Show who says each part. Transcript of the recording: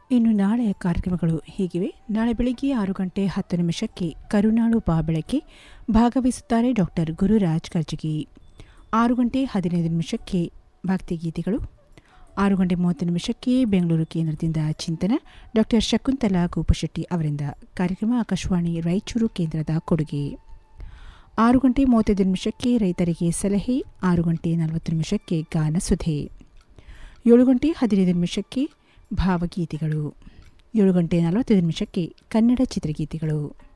Speaker 1: ಇನ್ನು ನಾಳೆಯ ಕಾರ್ಯಕ್ರಮಗಳು ಹೀಗಿವೆ ನಾಳೆ ಬೆಳಿಗ್ಗೆ ಆರು ಗಂಟೆ ಹತ್ತು ನಿಮಿಷಕ್ಕೆ ಕರುನಾಳು ಬಾ ಬೆಳಗ್ಗೆ ಭಾಗವಹಿಸುತ್ತಾರೆ ಡಾಕ್ಟರ್ ಗುರುರಾಜ್ ಕರ್ಜಗಿ ಆರು ಗಂಟೆ ಹದಿನೈದು ನಿಮಿಷಕ್ಕೆ ಭಕ್ತಿಗೀತೆಗಳು ಆರು ಗಂಟೆ ಮೂವತ್ತು ನಿಮಿಷಕ್ಕೆ ಬೆಂಗಳೂರು ಕೇಂದ್ರದಿಂದ ಚಿಂತನ ಡಾಕ್ಟರ್ ಶಕುಂತಲಾ ಗೋಪಶೆಟ್ಟಿ ಅವರಿಂದ ಕಾರ್ಯಕ್ರಮ ಆಕಾಶವಾಣಿ ರಾಯಚೂರು ಕೇಂದ್ರದ ಕೊಡುಗೆ ಆರು ಗಂಟೆ ಮೂವತ್ತೈದು ನಿಮಿಷಕ್ಕೆ ರೈತರಿಗೆ ಸಲಹೆ ಆರು ಗಂಟೆ ನಲವತ್ತು ನಿಮಿಷಕ್ಕೆ ಗಾನ ಸುಧೆ ಏಳು ಗಂಟೆ ಹದಿನೈದು ನಿಮಿಷಕ್ಕೆ ಭಾವಗೀತೆಗಳು ಏಳು ಗಂಟೆ ನಲವತ್ತೈದು ನಿಮಿಷಕ್ಕೆ ಕನ್ನಡ ಚಿತ್ರಗೀತೆಗಳು